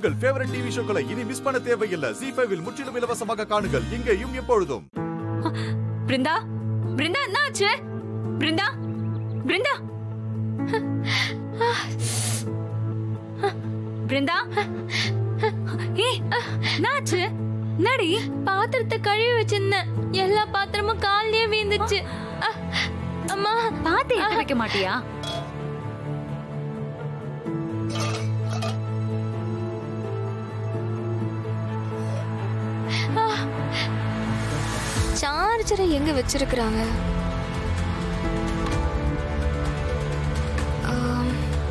உங்கள் favourite TV ஷோக்களை இனி miss பண்ண தேவையில்லை ஜி ஃபைவில் முற்றிலும் இலவசமாக காணுங்கள் இங்கேயும் எப்பொழுதும் பிருந்தா பிருந்தா என்ன ஆச்சு பிருந்தா பிருந்தா பிருந்தா ஏய் என்னாச்சு என்னடி பாத்திரத்தை கழுவி வச்சிருந்தேன் எல்லா பாத்திரமும் கால்லயே வீந்துச்சு அ, அம்மா பாத்து எடுத்து வைக்க மாட்டியா சார்ஜரை எங்க வச்சிருக்கிறாங்க ஆம்.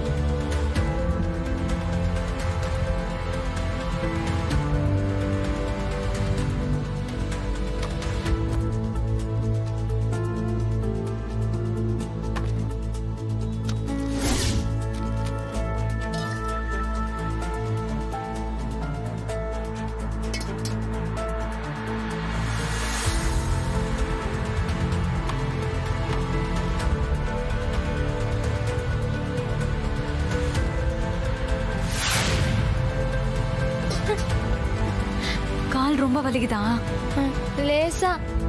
கால் ரொம்ப வலிக்குதா ம், லேசா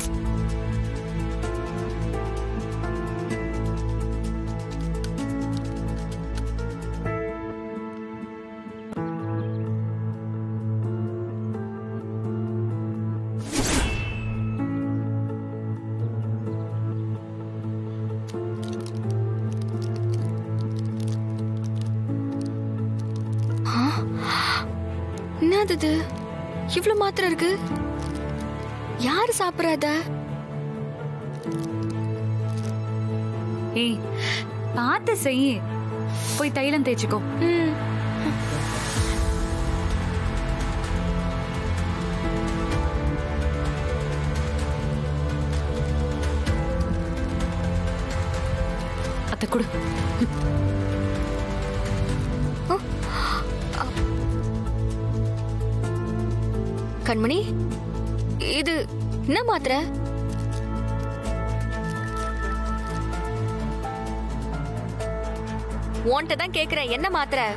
ஆ, என்னது இது இவ்ளோ மாத்திரை இருக்கு யாரு சாப்பிடாத ஏய் பார்த்து செய் போய் தைலம் தேய்ச்சிக்கோ ம் அத்த கொடு கண்மணி இது என்ன மாத்திரை உன்கிட்ட தான் கேக்குறேன் என்ன மாத்திரை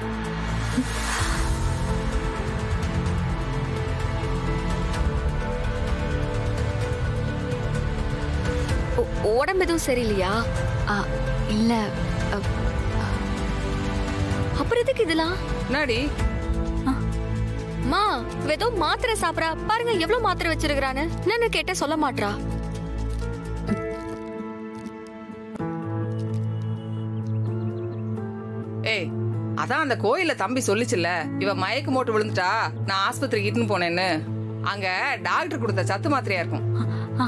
உ- உடம்பு எதுவும் சரியில்லையா ஆ, இல்ல அ, அப்புறம் எதுக்கு இதெல்லாம் என்னடி மா இவ ஏதோ மாத்திரை சாப்பிடறா பாருங்க எவ்வளவு மாத்திரை வச்சிருக்கான்னு என்னன்னு கேட்ட சொல்ல மாட்றா ஏய் அதான் அந்த கோயில்ல தம்பி சொல்லிச்சுல்ல இவ மயக்க போட்டு விழுந்துட்டா நான் ஆஸ்பத்திரிக்கு இட்டுன்னு போனேன்னு அங்க டாக்டர் கொடுத்த சத்து மாத்திரையா இருக்கும் ஆ,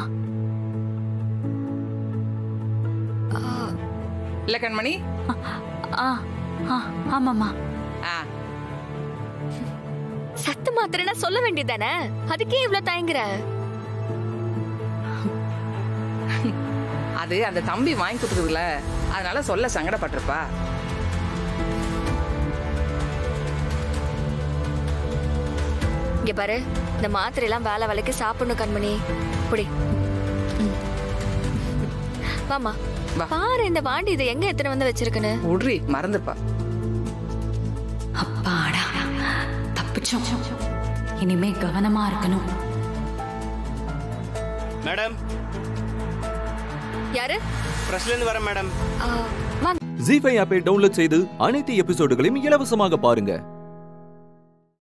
இல்ல கண்மணி ஆ, ஆ, ஆமாம்மா ஆ சத்து மாத்திரைனா சொல்ல வேண்டியதானே அதுக்கே இவ்ளோ தயங்குற அது அந்த தம்பி வாங்கி கொடுத்ததுல அதனால சொல்ல சங்கடப்பட்டிருப்பா இங்க பாரு இந்த மாத்திரை எல்லாம் வேலை வேலைக்கு சாப்பிடணும் கண்மணி புடி வாமா வா. பாரு இந்த வாண்டி இதை எங்க எத்தனை வந்து வச்சிருக்குன்னு உட்ரி மறந்துப்பா அப்பாடா தப்பிச்சோம் இனிமே கவனமா இருக்கணும் மேடம் யாரு பிரஸ்ல இருந்து வரேன் மேடம் ஆ, வாங்க ஜி ஃபைவ் ஆப்பை டவுன்லோட் செய்து அனைத்து எபிசோடுகளையும் இலவசமாக பாருங்க